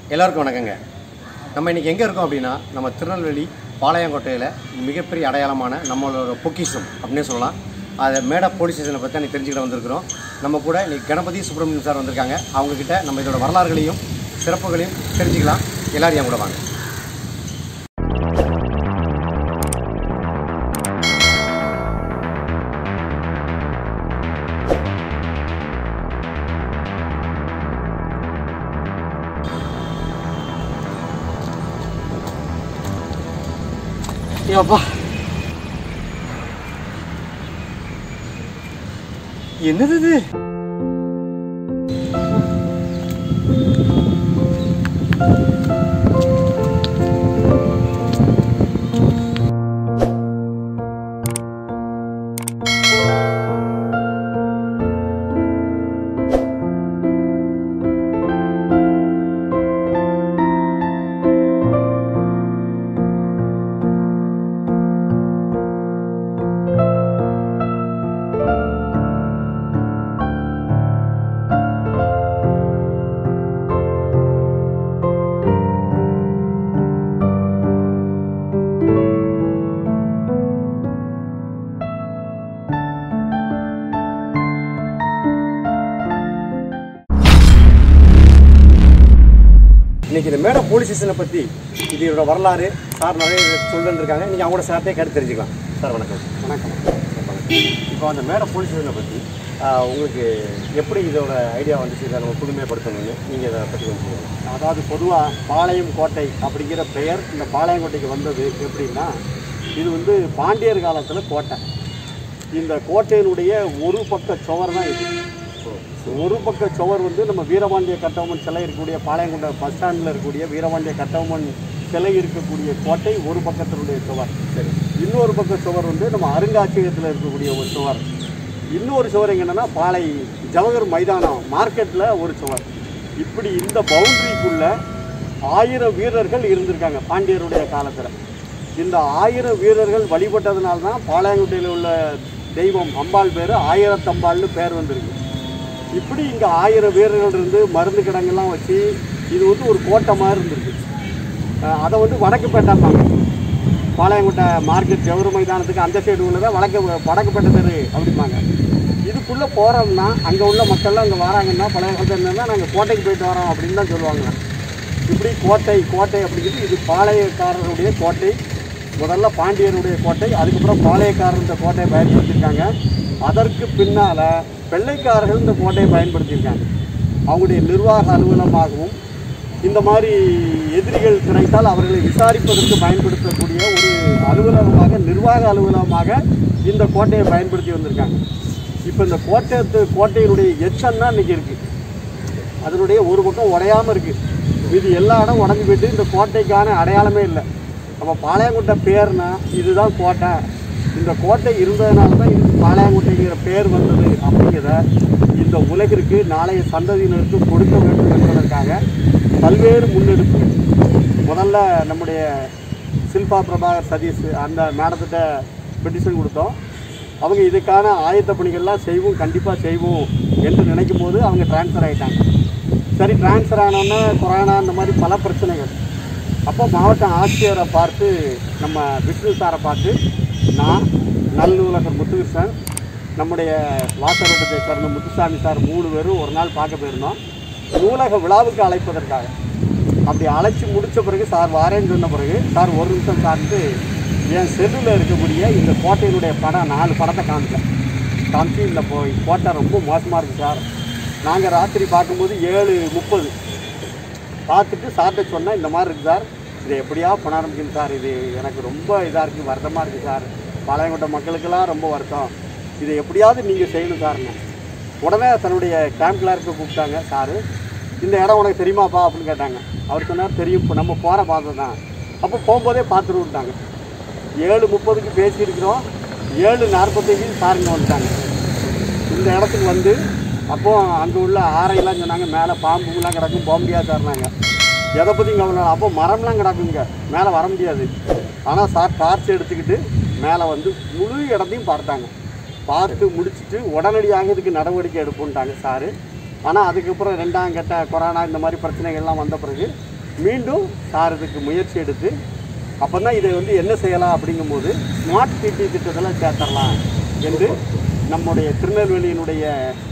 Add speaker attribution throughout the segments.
Speaker 1: எல்லாருக்கும் வணக்கங்க நம்ம இன்றைக்கி எங்கே இருக்கோம் அப்படின்னா நம்ம திருநெல்வேலி பாளையங்கோட்டையில் மிகப்பெரிய அடையாளமான நம்மளோட பொக்கிஷம் அப்படின்னே சொல்லலாம் அதை மேடா போலீஸ் ஸ்டேஷனை பற்றி அன்றைக்கி தெரிஞ்சுக்கிட்டு வந்திருக்கிறோம் நம்ம கூட இன்னைக்கு கணபதி சுப்பிரமணியம் சார் வந்திருக்காங்க அவங்கக்கிட்ட நம்ம இதோட வரலாறுகளையும் சிறப்புகளையும் தெரிஞ்சுக்கலாம் எல்லாரும் என் கூட வாங்க ஏப்பா என்னது இது இன்னைக்கு இந்த மேடம் போலீஸ் ஸ்டேஷனை பற்றி இது இதோட வரலாறு சார் நிறைய சொல்லுன்னு இருக்காங்க நீங்கள் அவங்களோட சார்ட்டே கேட்டு தெரிஞ்சுக்கலாம் சார் வணக்கம்
Speaker 2: வணக்கம்
Speaker 1: இப்போ அந்த மேடம் போலீஸ் ஸ்டேஷனை பற்றி ஆஹ், உங்களுக்கு எப்படி இதோட ஐடியா வந்துச்சு இதை நம்ம புதுமைப்படுத்தணும்னு நீங்கள் இதை பற்றி கொஞ்சம் சொல்லுங்கள்
Speaker 2: அதாவது பொதுவாக பாளையம் கோட்டை அப்படிங்கிற பெயர் இந்த பாளையங்கோட்டைக்கு வந்தது எப்படின்னா இது வந்து பாண்டியர் காலத்தில் கோட்டை இந்த கோட்டையினுடைய ஒரு பக்க சுவர் தான் இது ஒரு பக்க சுவர் வந்து நம்ம வீரபாண்டிய கட்டபொம்மன் சிலை இருக்கக்கூடிய பாளையங்கோட்டை பஸ் ஸ்டாண்டில் இருக்கக்கூடிய வீரபாண்டிய கட்டபொம்மன் சிலை இருக்கக்கூடிய கோட்டை ஒரு பக்கத்தினுடைய சுவர்
Speaker 1: சரி
Speaker 2: இன்னொரு பக்க சுவர் வந்து நம்ம அருங்காட்சியகத்தில் இருக்கக்கூடிய ஒரு சுவர் இன்னொரு சுவர் எங்கன்னா பாளை ஜவஹர் மைதானம் மார்க்கெட்டில் ஒரு சுவர் இப்படி இந்த பவுண்டரிக்குள்ள ஆயிரம் வீரர்கள் இருந்திருக்காங்க பாண்டியருடைய காலத்தில் இந்த ஆயிரம் வீரர்கள் வழிபட்டதுனால தான் பாளையங்கோட்டையில் உள்ள தெய்வம் அம்பாள் பேர் ஆயிரத்தம்பாள்னு பேர் வந்திருக்கு இப்படி இங்கே ஆயிரம் வீரர்கள் இருந்து மருந்து கிடங்கெல்லாம் வச்சு இது வந்து ஒரு கோட்டை மாதிரி இருந்திருக்கு அஹ் அதை வந்து வடக்குப்பேட்டாம்பாங்க பாளையங்கோட்டை மார்க்கெட் ஜவுரு மைதானத்துக்கு அந்த சைடு உள்ளதை வடக்கு வடக்குப்பேட்டை தெரு அப்படிம்பாங்க இதுக்குள்ளே போகிறோம்னா அங்கே உள்ள மக்கள்லாம் அங்கே வராங்கன்னா பழைய காலத்தில் என்னன்னா நாங்கள் கோட்டைக்கு போயிட்டு வரோம் அப்படின்னு தான் சொல்லுவாங்க இப்படி கோட்டை கோட்டை அப்படிங்கிறது இது பாளையக்காரருடைய கோட்டை முதல்ல பாண்டியருடைய கோட்டை அதுக்கப்புறம் பாளையக்காரர் இந்த கோட்டையை பயன்படுத்தியிருக்காங்க அதற்கு பின்னால் வெள்ளைக்காரர்கள் இந்த கோட்டையை பயன்படுத்தியிருக்காங்க அவங்களுடைய நிர்வாக அலுவலகமாகவும் இந்த மாதிரி எதிரிகள் கிடைத்தால் அவர்களை விசாரிப்பதற்கு பயன்படுத்தக்கூடிய ஒரு அலுவலகமாக நிர்வாக அலுவலகமாக இந்த கோட்டையை பயன்படுத்தி வந்திருக்காங்க இப்போ இந்த கோட்டை கோட்டையினுடைய எச்சம் தான் இன்றைக்கி இருக்குது அதனுடைய ஒரு பக்கம் உடையாமல் இருக்குது மீதி எல்லா இடம் உடஞ்சி போயிட்டு இந்த கோட்டைக்கான அடையாளமே இல்லை நம்ம பாளையங்கோட்டை பேர்னா இதுதான் கோட்டை இந்த கோட்டை இருந்ததுனால தான் இதுக்கு பாளையங்கோட்டைங்கிற பேர் வந்தது அப்படிங்கிறத இந்த உலகிற்கு நாளைய சந்ததியினருக்கு கொடுக்க வேண்டும் என்பதற்காக பல்வேறு முன்னெடுப்பு முதல்ல நம்முடைய சில்பா பிரபாகர் சதீஷ் அந்த மேடத்திட்ட பெட்டிஷன் கொடுத்தோம் அவங்க இதுக்கான ஆயத்த பணிகள்லாம் செய்வோம் கண்டிப்பாக செய்வோம் என்று நினைக்கும் போது அவங்க டிரான்ஸ்ஃபர் ஆகிட்டாங்க சரி டிரான்ஸ்ஃபர் ஆனோன்னா கொரோனா இந்த மாதிரி பல பிரச்சனைகள் அப்போ மாவட்ட ஆட்சியரை பார்த்து நம்ம விஷ்ணு சாரை பார்த்து நான் நல்லுலகர் முத்துகிருஷ்ணன் நம்முடைய வாசரோட்டத்தை சேர்ந்த முத்துசாமி சார் மூணு பேரும் ஒரு நாள் பார்க்க போயிருந்தோம் நூலக விழாவுக்கு அழைப்பதற்காக அப்படி அழைச்சி முடித்த பிறகு சார் வாரேன்னு சொன்ன பிறகு சார் ஒரு நிமிஷம் சார்ந்து என் செல்லில் இருக்கக்கூடிய இந்த கோட்டையினுடைய படம் நாலு படத்தை காமிச்சேன் காமிச்சு இந்த போ கோட்டை ரொம்ப மோசமாக இருக்குது சார் நாங்கள் ராத்திரி பார்க்கும்போது ஏழு முப்பது பார்த்துட்டு சார்கிட்ட சொன்னேன் இந்த மாதிரி இருக்குது சார் இதை எப்படியா புனரம்பிக்கணும் சார் இது எனக்கு ரொம்ப இதாக இருக்குது வருத்தமாக இருக்குது சார் பாளையங்கோட்டை மக்களுக்கெல்லாம் ரொம்ப வருத்தம் இதை எப்படியாவது நீங்கள் செய்யணும் சார்னு உடனே தன்னுடைய கேம்ப் கிளார்க்கு கூப்பிட்டாங்க சாரு இந்த இடம் உனக்கு தெரியுமாப்பா அப்படின்னு கேட்டாங்க அவர் சொன்னார் தெரியும் இப்போ நம்ம போகிற பார்த்தோம் தான் அப்போ போகும்போதே பார்த்துட்டு விட்டாங்க ஏழு முப்பதுக்கு பேசியிருக்கிறோம் ஏழு நாற்பத்தஞ்சு சாருங்க வந்துட்டாங்க இந்த இடத்துக்கு வந்து அப்போ அங்கே உள்ள ஆரையெல்லாம் சொன்னாங்க மேலே பாம்புலாம் கிடக்கும் போக முடியாது சார்னாங்க எதை பற்றியும் கவலை இல்லை. அப்போ மரம்லாம் கிடக்குங்க மேலே வர முடியாது ஆனால் சார் டார்ச் எடுத்துக்கிட்டு மேலே வந்து முழு இடத்தையும் பார்த்தாங்க பார்த்து முடிச்சுட்டு உடனடியாக இதுக்கு நடவடிக்கை எடுப்போன்ட்டாங்க சாரு ஆனால் அதுக்கப்புறம் ரெண்டாம் கட்ட கொரோனா இந்த மாதிரி பிரச்சனைகள்லாம் வந்த பிறகு மீண்டும் சார் இதுக்கு முயற்சி எடுத்து அப்போ தான் இதை வந்து என்ன செய்யலாம் அப்படிங்கும்போது ஸ்மார்ட் சிட்டி திட்டத்தில் சேர்த்துடலாம் என்று நம்முடைய திருநெல்வேலியினுடைய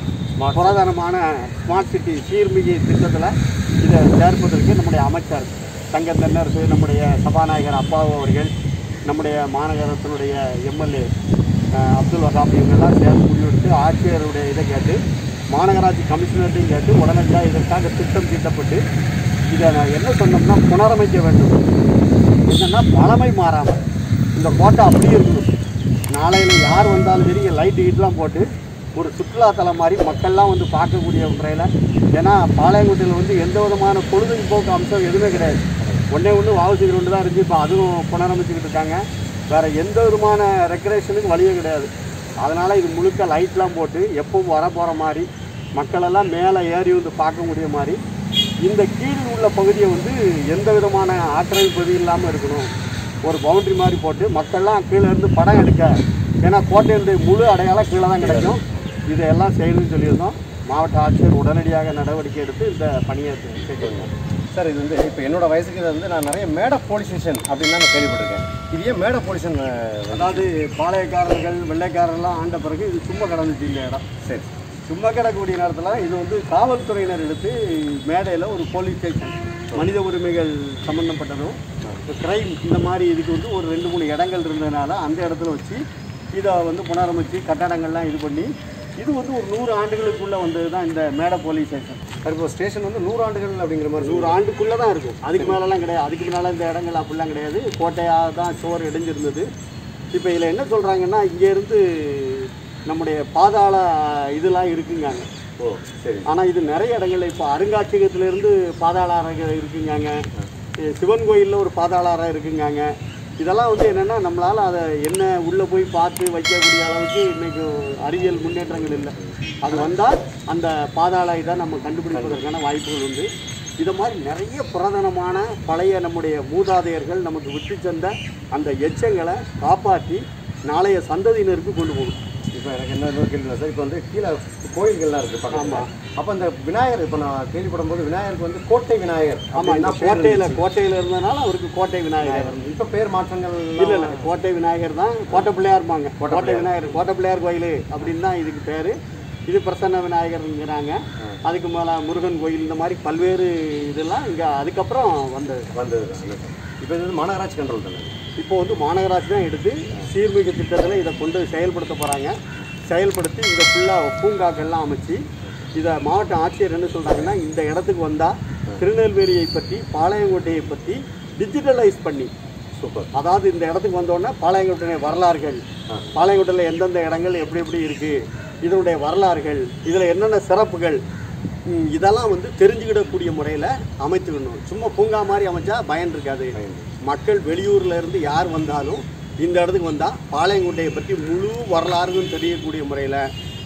Speaker 2: புராதனமான ஸ்மார்ட் சிட்டி சீர்மிகு திட்டத்தில் இதை சேர்ப்பதற்கு நம்முடைய அமைச்சர் தங்கம் தென்னரசு நம்முடைய சபாநாயகர் அப்பாவு அவர்கள் நம்முடைய மாநகரத்தினுடைய எம்எல்ஏ அப்துல் வகாப் இவங்கெல்லாம் சேர்ந்து முடிவெடுத்து ஆட்சியருடைய இதை கேட்டு மாநகராட்சி கமிஷனர்ட்டையும் கேட்டு உடனடியாக இதற்காக திட்டம் தீட்டப்பட்டு இதை நான் என்ன சொன்னோம்னா புனரமைக்க வேண்டும் என்னன்னா பழமை மாறாமல் இந்த கோட்டை அப்படியே இருக்கணும் நாளையில் யார் வந்தாலும் சரி லைட்டு கீட்லாம் போட்டு ஒரு சுற்றுலாத்தலம் மாதிரி மக்கள்லாம் வந்து பார்க்கக்கூடிய முறையில் ஏன்னா பாளையங்கோட்டையில் வந்து எந்த விதமான பொழுதுபோக்கு அம்சம் எதுவுமே கிடையாது ஒன்றே ஒன்று வாவசி கிரவுண்டு தான் இருந்துச்சு இப்போ அதுவும் புனரமைச்சுக்கிட்டு இருக்காங்க வேறு எந்த விதமான ரெக்கரேஷனுக்கும் வழியே கிடையாது அதனால் இது முழுக்க லைட்லாம் போட்டு எப்பவும் வர போகிற மாதிரி மக்களெல்லாம் மேலே ஏறி வந்து பார்க்க முடிய மாதிரி இந்த கீழ் உள்ள பகுதியை வந்து எந்த விதமான ஆக்கிரமிப்பு பகுதி இல்லாமல் இருக்கணும் ஒரு பவுண்டரி மாதிரி போட்டு மக்கள்லாம் கீழே இருந்து படம் எடுக்க ஏன்னா கோட்டையினுடைய முழு அடையாளம் கீழே தான் கிடைக்கும் இதையெல்லாம் செய்யணும்னு சொல்லியிருந்தோம் மாவட்ட ஆட்சியர் உடனடியாக நடவடிக்கை எடுத்து இந்த பணியை செய்யணும்
Speaker 1: சார் இது வந்து இப்போ என்னோட வயசுக்கு இது வந்து நான் நிறைய மேடை போலீஸ் ஸ்டேஷன் அப்படின்னு தான் நான் கேள்விப்பட்டிருக்கேன் இது ஏன் மேடை போலீஸ் ஸ்டேஷன்
Speaker 2: அதாவது பாளையக்காரர்கள் வெள்ளைக்காரர்லாம் ஆண்ட பிறகு இது சும்மா கிடந்துச்சு இந்த இடம்
Speaker 1: சரி
Speaker 2: சும்மா கிடக்கக்கூடிய நேரத்தில் இது வந்து காவல்துறையினர் எடுத்து மேடையில் ஒரு போலீஸ் ஸ்டேஷன் மனித உரிமைகள் சம்மந்தப்பட்டதும் கிரைம் இந்த மாதிரி இதுக்கு வந்து ஒரு ரெண்டு மூணு இடங்கள் இருந்ததுனால அந்த இடத்துல வச்சு இதை வந்து புனரமைச்சு கட்டடங்கள்லாம் இது பண்ணி இது வந்து ஒரு நூறு ஆண்டுகளுக்குள்ளே வந்தது தான் இந்த மேடை போலீஸ் ஸ்டேஷன்
Speaker 1: சார் இப்போ ஸ்டேஷன் வந்து நூறு ஆண்டுகள் அப்படிங்கிற மாதிரி
Speaker 2: நூறு ஆண்டுக்குள்ளே தான் இருக்கும் அதுக்கு மேலெல்லாம் கிடையாது அதுக்கு முன்னால் இந்த இடங்கள் அப்படிலாம் கிடையாது கோட்டையாக தான் சுவர் இடைஞ்சிருந்தது இப்போ இதில் என்ன சொல்கிறாங்கன்னா இங்கேருந்து நம்முடைய பாதாள இதெல்லாம் இருக்குங்காங்க
Speaker 1: ஓ சரி
Speaker 2: ஆனால் இது நிறைய இடங்கள்ல இப்போ அருங்காட்சியகத்திலேருந்து பாதாள அறை இருக்குங்காங்க அஹ் சிவன் கோயிலில் ஒரு பாதாள அறை இருக்குங்காங்க இதெல்லாம் வந்து என்னென்னா நம்மளால் அதை என்ன உள்ளே போய் பார்த்து வைக்கக்கூடிய அளவுக்கு இன்னைக்கு அறிவியல் முன்னேற்றங்கள் இல்லை அது வந்தால் அந்த பாதாள இதை நம்ம கண்டுபிடிப்பதற்கான வாய்ப்புகள் உண்டு இதை மாதிரி நிறைய புராதனமான பழைய நம்முடைய மூதாதையர்கள் நமக்கு விட்டு சென்ற அந்த எச்சங்களை காப்பாற்றி நாளைய சந்ததியினருக்கு கொண்டு போகணும்
Speaker 1: இப்போ எனக்கு என்ன இன்னொரு கேள்வி சார் இப்போ வந்து கீழே கோயில்கள்லாம் இருக்குது பக்கத்தில் அப்போ அந்த விநாயகர் இப்போ நான் கேள்விப்படும் போது விநாயகருக்கு வந்து கோட்டை விநாயகர்
Speaker 2: ஆமாம் இந்த கோட்டையில் கோட்டையில் இருந்தனால அவருக்கு கோட்டை விநாயகர்
Speaker 1: இப்போ பேர் மாற்றங்கள்
Speaker 2: இல்ல இல்ல கோட்டை விநாயகர் தான் கோட்டை பிள்ளையார் இருப்பாங்க கோட்டை விநாயகர் கோட்டை பிள்ளையார் கோயில் அப்படின்னு தான் இதுக்கு பேர் இது பிரசன்ன விநாயகர்ங்கிறாங்க அதுக்கு மேலே முருகன் கோயில் இந்த மாதிரி பல்வேறு இதெல்லாம் இங்கே அதுக்கப்புறம் வந்தது
Speaker 1: வந்தது இப்போ இது வந்து மாநகராட்சி கண்ட்ரோல் தானே
Speaker 2: இப்போ வந்து மாநகராட்சி தான் எடுத்து சீர்மிகு திட்டத்தில் இதை கொண்டு செயல்படுத்த போகிறாங்க செயல்படுத்தி இங்கே ஃபுல்லாக பூங்காக்கள்லாம் அமைச்சு இதை மாவட்ட ஆட்சியர் என்ன சொல்கிறாங்கன்னா இந்த இடத்துக்கு வந்தால் திருநெல்வேலியை பற்றி பாளையங்கோட்டையை பற்றி டிஜிட்டலைஸ் பண்ணி
Speaker 1: சூப்பர்
Speaker 2: அதாவது இந்த இடத்துக்கு வந்தோடனே பாளையங்கோட்டை வரலாறுகள் பாளையங்கோட்டையில் எந்தெந்த இடங்கள் எப்படி எப்படி இருக்குது இதனுடைய வரலாறுகள் இதில் என்னென்ன சிறப்புகள் ம், இதெல்லாம் வந்து தெரிஞ்சுக்கிடக்கூடிய முறையில் அமைத்துக்கணும் சும்மா பூங்கா மாதிரி அமைச்சா பயன் இருக்காது மக்கள் வெளியூர்ல இருந்து யார் வந்தாலும் இந்த இடத்துக்கு வந்தால் பாளையங்கோட்டையை பற்றி முழு வரலாறுகளும் தெரியக்கூடிய முறையில்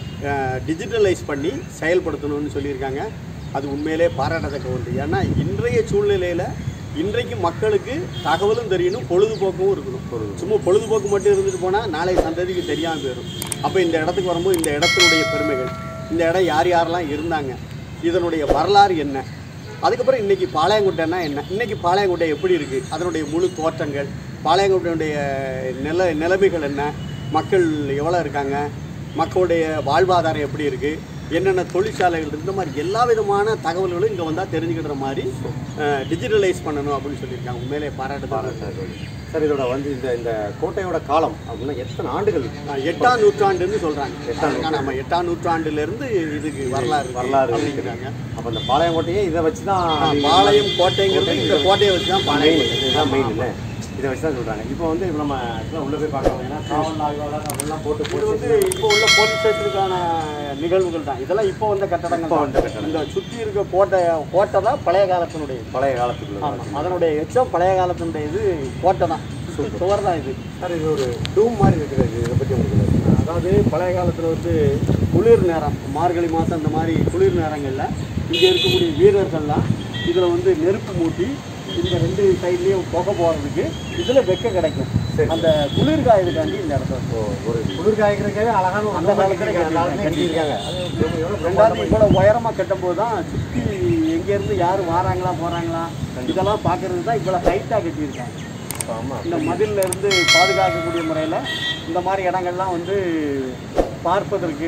Speaker 2: டிஜிட்டலைஸ் பண்ணி செயல்படுத்தணும்னு சொல்லியிருக்காங்க அது உண்மையிலே பாராட்டத்தக்க ஒன்று ஏன்னா இன்றைய சூழ்நிலையில் இன்றைக்கு மக்களுக்கு தகவலும் தெரியணும் பொழுதுபோக்கும் இருக்கணும் சும்மா பொழுதுபோக்கு மட்டும் இருந்துட்டு போனால் நாளை சந்ததிக்கு தெரியாமல் போயிடும் அப்போ இந்த இடத்துக்கு வரும்போது இந்த இடத்தினுடைய பெருமைகள் இந்த இடம் யார் யாரெல்லாம் இருந்தாங்க இதனுடைய வரலாறு என்ன அதுக்கப்புறம் இன்னைக்கு பாளையங்கோட்டைன்னா என்ன இன்னைக்கு பாளையங்கோட்டை எப்படி இருக்குது அதனுடைய முழு தோற்றங்கள் பாளையங்கோட்டையுடைய நில நிலைமைகள் என்ன மக்கள் எவ்வளோ இருக்காங்க மக்களுடைய வாழ்வாதாரம் எப்படி இருக்குது என்னென்ன தொழிற்சாலைகள் இருக்கு, இந்த மாதிரி எல்லா விதமான தகவல்களும் இங்கே வந்தால் தெரிஞ்சுக்கிற மாதிரி டிஜிட்டலைஸ் பண்ணணும் அப்படின்னு சொல்லியிருக்காங்க உண்மையிலே பாராட்டு பாராட்டு
Speaker 1: சார் இதோட வந்து இந்த இந்த கோட்டையோட காலம் அப்படின்னா எத்தனை ஆண்டுகள்
Speaker 2: எட்டாம் நூற்றாண்டுன்னு சொல்கிறாங்க நம்ம எட்டாம் நூற்றாண்டுலேருந்து இதுக்கு வரலாறு இருக்கு
Speaker 1: வரலாறு
Speaker 2: அப்படிங்கிறாங்க
Speaker 1: அப்போ இந்த பாளையங்கோட்டையே இதை வச்சு தான்
Speaker 2: பாளையம் கோட்டைங்கிறது இந்த கோட்டையை வச்சு தான் பாளையம்
Speaker 1: மெயின் இதுதான் மெயின் இல்லை இதை வச்சு தான் சொல்கிறாங்க இப்போ வந்து இப்போ நம்ம actually உள்ள போய் பார்க்கலாம் ஏன்னா காவல் ஆய்வாளர் அப்படிலாம் போட்டு
Speaker 2: இது
Speaker 1: போட்டு
Speaker 2: வந்து இப்போ உள்ள போலீஸ் ஸ்டேஷனுக்கான நிகழ்வுகள் தான் இதெல்லாம் இப்போ வந்த கட்டடங்கள்
Speaker 1: இப்போ
Speaker 2: தான்.
Speaker 1: வந்த கட்டடம்.
Speaker 2: இந்த சுற்றி இருக்க கோட்டை கோட்டை தான் பழைய காலத்தினுடைய
Speaker 1: பழைய காலத்துக்குள்ள
Speaker 2: ஆமாம் அதனுடைய எச்சம் பழைய காலத்தினுடைய இது கோட்டை தான் சுவர் தான் இது
Speaker 1: சார் இது ஒரு டூம் மாதிரி இருக்குது இதை பற்றி உங்களுக்கு
Speaker 2: அதாவது பழைய காலத்தில் வந்து குளிர் நேரம் மார்கழி மாதம் இந்த மாதிரி குளிர் நேரங்களில் இங்கே இருக்கக்கூடிய வீரர்கள்லாம் இதில் வந்து நெருப்பு மூட்டி இந்த ரெண்டு சைட்லேயும் புகை போகிறதுக்கு இதில் வெக்க கிடைக்கும் அந்த குளிர் காயதுக்காண்டி இந்த இடத்துல
Speaker 1: ஓ ஒரு குளிர் காய்க்கிறதுக்காக அழகான
Speaker 2: அந்த காலத்துல
Speaker 1: கட்டியிருக்காங்க அது எவ்வளோ
Speaker 2: ரெண்டாவது இவ்வளோ உயரமாக கட்டும்போது தான் சுற்றி எங்கேருந்து யார் வராங்களா போகிறாங்களா இதெல்லாம் பார்க்கறது தான் இவ்வளோ ஹைட்டாக கட்டியிருக்காங்க
Speaker 1: ஆமாம்
Speaker 2: இந்த மதில்ல இருந்து பாதுகாக்கக்கூடிய முறையில் இந்த மாதிரி இடங்கள்லாம் வந்து பார்ப்பதற்கு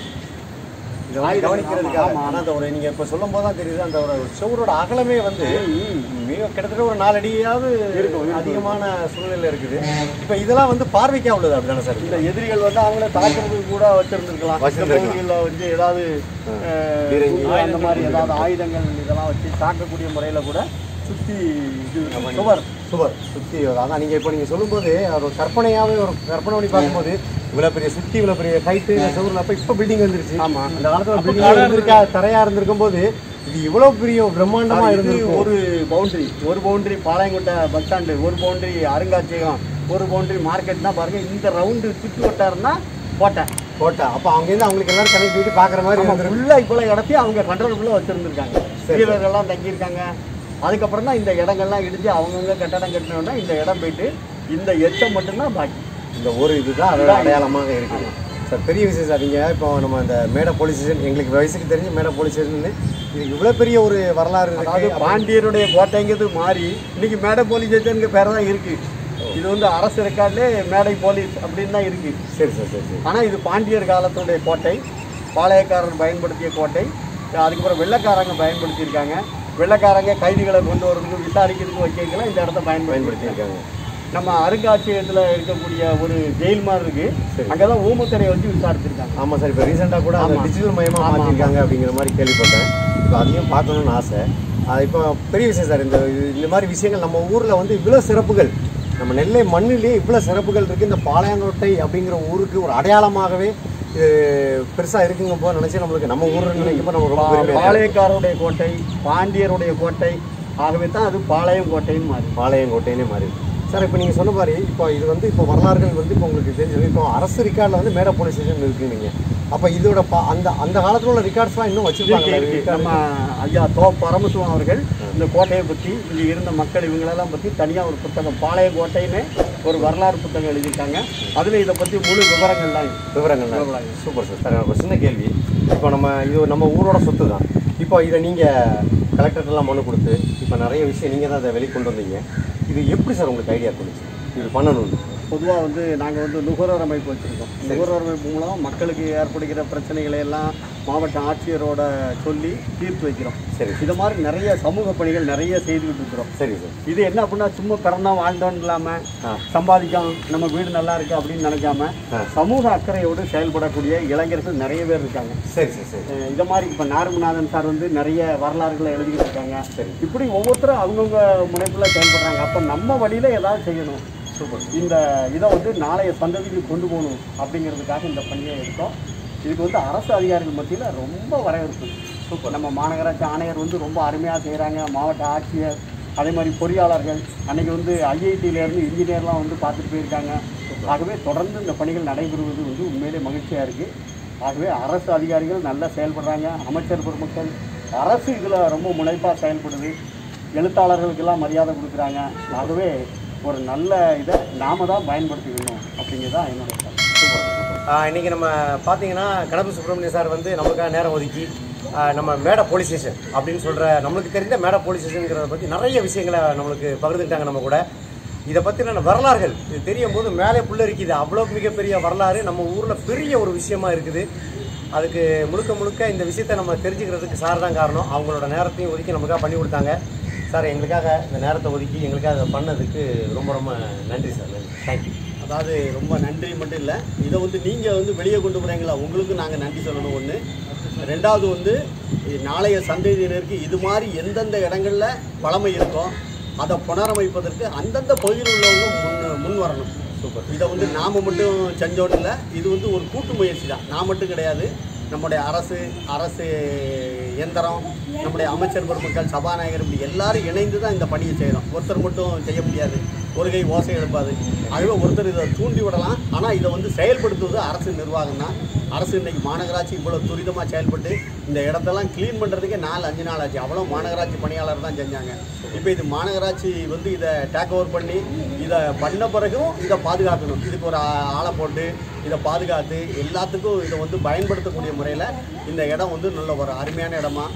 Speaker 1: இதை வந்து
Speaker 2: ஆயுதங்கள்,
Speaker 1: கவனிக்கிறதுக்காக
Speaker 2: ஆமா, ஆமா.
Speaker 1: ஆனால் அந்த ஒரு நீங்கள் இப்போ சொல்லும் போது தான் தெரியுது அந்த ஒரு சுவரோட அகலமே வந்து
Speaker 2: ம்,
Speaker 1: மிக கிட்டத்தட்ட ஒரு நாலு அடியாவது
Speaker 2: இருக்கும், இருக்கும்.
Speaker 1: அதிகமான சூழ்நிலை இருக்குது இப்போ இதெல்லாம் வந்து பார்வைக்கா உள்ளது அப்படிதானே சார்
Speaker 2: இந்த எதிரிகள் வந்து அவங்கள தாக்குறதுக்கு கூட வச்சிருந்துருக்கலாம் இந்த
Speaker 1: வச்சிருந்திருக்கலாம்.
Speaker 2: பகுதிகளில் வந்து ஏதாவது அஹ்,
Speaker 1: பீரங்கி,
Speaker 2: அந்த மாதிரி ஏதாவது ஆயுதங்கள் இதெல்லாம் வச்சு தாக்கக்கூடிய முறையில் கூட சுற்றி இது
Speaker 1: ஆமா,
Speaker 2: சுவர்
Speaker 1: சுவர் சுற்றி அதான் நீங்கள் இப்போ நீங்கள் சொல்லும்போது ஒரு கற்பனையாகவே ஒரு கற்பனை பண்ணி பார்க்கும்போது இவ்வளோ பெரிய சுற்றி இவ்வளோ பெரிய ஹைட்டு சுவரில் அப்போ இப்போ பில்டிங் வந்துருச்சு
Speaker 2: ஆமா.
Speaker 1: அந்த காலத்தில் பில்டிங் இருந்திருக்கா தரையாக இருந்திருக்கும் போது இது இவ்வளோ பெரிய பிரம்மாண்டமாக
Speaker 2: இது
Speaker 1: இருந்திருக்கும்
Speaker 2: ஒரு பவுண்டரி ஒரு பவுண்டரி பாளையங்கோட்டை பஸ் ஸ்டாண்டு ஒரு பவுண்டரி அருங்காட்சியகம் ஒரு பவுண்டரி மார்க்கெட்னா பாருங்க இந்த ரவுண்டு சுற்றி வட்டாருன்னா கோட்டை
Speaker 1: கோட்டை அப்போ அங்கேருந்து அவங்களுக்கு எல்லாரும் கனெக்டிவிட்டி பார்க்குற மாதிரி இருந்திருக்கும்
Speaker 2: ஃபுல்லாக இப்போ இடத்தையும் அவங்க கண்ட்ரோலுக்குள்ளே வச்சுருந்துருக்காங்க வீரர்கள்லாம் தங்கியிருக்காங்க அதுக்கப்புறம் தான் இந்த இடங்கள்லாம் இடிஞ்சு அவங்கவுங்க கட்டடம் கட்டினோன்னா இந்த இடம் போயிட்டு இந்த எச்சம் மட்டும்தான் பாக்கி
Speaker 1: இந்த ஒரு இதுதான் அதோட அடையாளமாக இருக்குது சார் பெரிய விஷயம் சார் நீங்கள் இப்போ நம்ம இந்த மேடை போலீஸ் ஸ்டேஷன் எங்களுக்கு வயசுக்கு தெரிஞ்சு மேடை போலீஸ் ஸ்டேஷன் இது இவ்வளோ பெரிய ஒரு வரலாறு
Speaker 2: அதாவது
Speaker 1: இருக்கு
Speaker 2: பாண்டியருடைய கோட்டைங்கிறது மாறி இன்னைக்கு மேடை போலீஸ் ஸ்டேஷனுக்கு பேர் தான் இருக்கு இது வந்து அரசு ரெக்கார்ட்லே மேடை போலீஸ் அப்படின்னு தான் இருக்கு
Speaker 1: சரி சார் சரி சரி
Speaker 2: ஆனால் இது பாண்டியர் காலத்துடைய கோட்டை பாளையக்காரர் பயன்படுத்திய கோட்டை அதுக்கப்புறம் வெள்ளைக்காரங்க பயன்படுத்தியிருக்காங்க வெள்ளைக்காரங்க கைதிகளை கொண்டு வரதுக்கு விசாரிக்கிறதுக்கு வைக்கலாம் இந்த இடத்த பயன்படுத்தி
Speaker 1: பயன்படுத்தியிருக்காங்க
Speaker 2: நம்ம அருங்காட்சியகத்தில் இருக்கக்கூடிய ஒரு ஜெயில் மாதிரி இருக்கு
Speaker 1: சரி.
Speaker 2: அங்கே தான் ஊமத்தரையை வச்சு விசாரிச்சிருக்காங்க
Speaker 1: ஆமாம் சார் இப்போ ரீசெண்டாக கூட அந்த
Speaker 2: ஆமா.
Speaker 1: டிஜிட்டல் மயமாக
Speaker 2: ஆமா,
Speaker 1: மாற்றிருக்காங்க அப்படிங்கிற மாதிரி கேள்விப்பட்டேன் இப்போ அதையும் பார்க்கணும்னு ஆசை அது இப்போ பெரிய விஷயம் சார் இந்த இது- இந்த மாதிரி விஷயங்கள் நம்ம ஊரில் வந்து இவ்வளோ சிறப்புகள் நம்ம நெல்லை மண்ணிலே இவ்வளோ சிறப்புகள் இருக்குது இந்த பாளையங்கோட்டை அப்படிங்கிற ஊருக்கு ஒரு அடையாளமாகவே இது பெருசாக இருக்குங்க போது நினச்சி நம்மளுக்கு நம்ம ஊர் நினைக்கும் போது நம்ம ரொம்ப பெருமையா இருக்கு.
Speaker 2: பாளையக்காரருடைய கோட்டை பாண்டியருடைய கோட்டை ஆகவே தான் அது பாளையம் கோட்டைன்னு மாறி
Speaker 1: பாளையங்கோட்டைனே மாறி சார் இப்போ நீங்கள் சொன்ன மாதிரி இப்போ இது வந்து இப்போ வரலாறுகள் வந்து இப்போ உங்களுக்கு தெரிஞ்சது இப்போ அரசு ரெக்கார்டில் வந்து மேடை போலீஸ் ஸ்டேஷன் இருக்குங்க அப்போ இதோட பா அந்த அந்த காலத்தில் உள்ள ரெக்கார்ட்ஸ்லாம் இன்னும்
Speaker 2: இருக்கு,
Speaker 1: வச்சிருப்பாங்க
Speaker 2: இருக்கு. நம்ம ஐயா தோ பரமசிவம் அவர்கள் இந்த கோட்டையை பற்றி இங்கே இருந்த மக்கள் இவங்களெல்லாம் பற்றி தனியாக ஒரு புத்தகம் பாளைய கோட்டைன்னு ஒரு வரலாறு புத்தகம் எழுதியிருக்காங்க அதில் இதை பற்றி முழு விவரங்கள்லாம் இருக்கு.
Speaker 1: விவரங்கள் சூப்பர் சார் சார் எனக்கு ஒரு சின்ன கேள்வி இப்போ நம்ம இது நம்ம ஊரோட சொத்து தான் இப்போ இதை நீங்கள் கலெக்டர்லாம் மனு கொடுத்து இப்போ நிறைய விஷயம் நீங்கள் தான் அதை வெளிக்கொண்டு வந்தீங்க இது எப்படி சார் உங்களுக்கு ஐடியா தோணுச்சு இது பண்ணணும்
Speaker 2: பொதுவாக வந்து நாங்கள் வந்து நுகர்வோர் அமைப்பு வச்சுருக்கோம் நுகர்வோர் அமைப்பு மூலம் மக்களுக்கு ஏற்படுகிற பிரச்சனைகளை எல்லாம் மாவட்ட ஆட்சியரோட சொல்லி தீர்த்து வைக்கிறோம்
Speaker 1: சரி
Speaker 2: இது மாதிரி நிறைய சமூக பணிகள் நிறைய செய்துக்கிட்டு இருக்கிறோம்
Speaker 1: சரி சார்
Speaker 2: இது என்ன அப்படின்னா சும்மா பிறந்தோம் வாழ்ந்தோம் இல்லாமல்
Speaker 1: ஆ.
Speaker 2: சம்பாதிக்கும் நம்ம வீடு நல்லா இருக்கு அப்படின்னு நினைக்காம
Speaker 1: ஆ.
Speaker 2: சமூக அக்கறையோடு செயல்படக்கூடிய இளைஞர்கள் நிறைய பேர் இருக்காங்க
Speaker 1: சரி சரி சரி
Speaker 2: அஹ் இந்த மாதிரி இப்போ நாரமநாதன் சார் வந்து நிறைய வரலாறுகளை எழுதிக்கிட்டு இருக்காங்க
Speaker 1: சரி.
Speaker 2: இப்படி ஒவ்வொருத்தரும் அவங்கவுங்க முனைப்பில் செயல்படுறாங்க அப்போ நம்ம வழியில் ஏதாவது செய்யணும்
Speaker 1: சூப்பர்
Speaker 2: இந்த இதை வந்து நாளைய சந்ததிக்கு கொண்டு போகணும் அப்படிங்கிறதுக்காக இந்த பணியை எடுத்தோம் இதுக்கு வந்து அரசு அதிகாரிகள் மத்தியில் ரொம்ப வரவேற்பு சூப்பர் நம்ம மாநகராட்சி ஆணையர் வந்து ரொம்ப அருமையாக செய்கிறாங்க மாவட்ட ஆட்சியர் அதே மாதிரி பொறியாளர்கள் அன்னைக்கு வந்து ஐஐடியிலேருந்து இன்ஜினியர்லாம் வந்து பார்த்துட்டு போயிருக்காங்க ஆகவே தொடர்ந்து இந்த பணிகள் நடைபெறுவது வந்து உண்மையிலே மகிழ்ச்சியாக இருக்குது ஆகவே அரசு அதிகாரிகள் நல்லா செயல்படுறாங்க அமைச்சர் பெருமக்கள் அரசு இதில் ரொம்ப முனைப்பாக செயல்படுது எழுத்தாளர்களுக்கெல்லாம் மரியாதை கொடுக்குறாங்க ஆகவே ஒரு நல்ல இதை நாம தான் பயன்படுத்திக்கணும் அப்படிங்கிறது தான் என்னோட கருத்து.
Speaker 1: இன்னைக்கு நம்ம பார்த்தீங்கன்னா கடம்பு சுப்பிரமணிய சார் வந்து நமக்காக நேரம் ஒதுக்கி ஆ, நம்ம மேடை போலீஸ் ஸ்டேஷன் அப்படின்னு சொல்கிற நம்மளுக்கு தெரிந்த மேடை போலீஸ் ஸ்டேஷனுங்கிறத பற்றி நிறைய விஷயங்களை நம்மளுக்கு பகிர்ந்துக்கிட்டாங்க நம்ம கூட இதை பற்றின வரலாறுகள் இது தெரியும் போது மேலே புல்லரிக்குது அவ்வளோ மிகப்பெரிய வரலாறு நம்ம ஊரில் பெரிய ஒரு விஷயமா இருக்குது அதுக்கு முழுக்க முழுக்க இந்த விஷயத்தை நம்ம தெரிஞ்சுக்கிறதுக்கு சார் தான் காரணம் அவங்களோட நேரத்தையும் ஒதுக்கி நமக்காக பண்ணி கொடுத்தாங்க சார் எங்களுக்காக இந்த நேரத்தை ஒதுக்கி எங்களுக்காக அதை பண்ணதுக்கு ரொம்ப ரொம்ப நன்றி சார் நன்றி தேங்க்யூ
Speaker 2: அதாவது ரொம்ப நன்றி மட்டும் இல்லை இதை வந்து நீங்கள் வந்து வெளியே கொண்டு போகிறீங்களா உங்களுக்கும் நாங்கள் நன்றி சொல்லணும் ஒன்று ரெண்டாவது வந்து இ- நாளைய சந்ததியினருக்கு இது மாதிரி எந்தெந்த இடங்களில் பழமை இருக்கோ அதை புனரமைப்பதற்கு அந்தந்த பகுதியில் உள்ளவங்க முன் முன் வரணும் சூப்பர் இதை வந்து நாம் மட்டும் செஞ்சோன்னு இல்லை இது வந்து ஒரு கூட்டு முயற்சி தான் நான் மட்டும் கிடையாது நம்முடைய அரசு அரசு இயந்திரம் நம்முடைய அமைச்சர் பெருமக்கள் சபாநாயகர் இப்படி எல்லாரும் இணைந்து தான் இந்த பணியை செய்கிறோம் ஒருத்தர் மட்டும் செய்ய முடியாது ஒரு கை ஓசை எழுப்பாது ஆகவே ஒருத்தர் இதை தூண்டி விடலாம் ஆனால் இதை வந்து செயல்படுத்துவது அரசு நிர்வாகம் தான் அரசு இன்னைக்கு மாநகராட்சி இவ்வளோ துரிதமாக செயல்பட்டு இந்த இடத்தெல்லாம் க்ளீன் பண்ணுறதுக்கே நாலு அஞ்சு நாள் ஆச்சு அவ்வளோ மாநகராட்சி பணியாளர் தான் செஞ்சாங்க இப்போ இது மாநகராட்சி வந்து இதை டேக் ஓவர் பண்ணி இதை பண்ண பிறகும் இதை பாதுகாக்கணும் இதுக்கு ஒரு ஆ- ஆளை போட்டு இதை பாதுகாத்து எல்லாத்துக்கும் இதை வந்து பயன்படுத்தக்கூடிய முறையில் இந்த இடம் வந்து நல்ல ஒரு அருமையான இடமா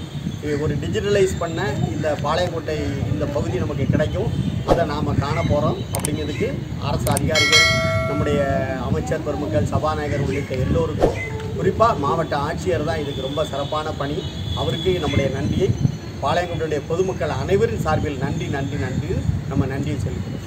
Speaker 2: இது ஒரு டிஜிட்டலைஸ் பண்ண இந்த பாளையங்கோட்டை இந்த பகுதி நமக்கு கிடைக்கும் அதை நாம் காண போகிறோம் அப்படிங்கிறதுக்கு அரசு அதிகாரிகள் நம்முடைய அமைச்சர் பெருமக்கள் சபாநாயகர் உள்ளிட்ட எல்லோருக்கும் குறிப்பாக மாவட்ட ஆட்சியர் தான் இதுக்கு ரொம்ப சிறப்பான பணி அவருக்கு நம்முடைய நன்றியை பாளையங்கோட்டையுடைய பொதுமக்கள் அனைவரின் சார்பில் நன்றி நன்றி நன்றி நம்ம நன்றியை செலுத்துகிறோம்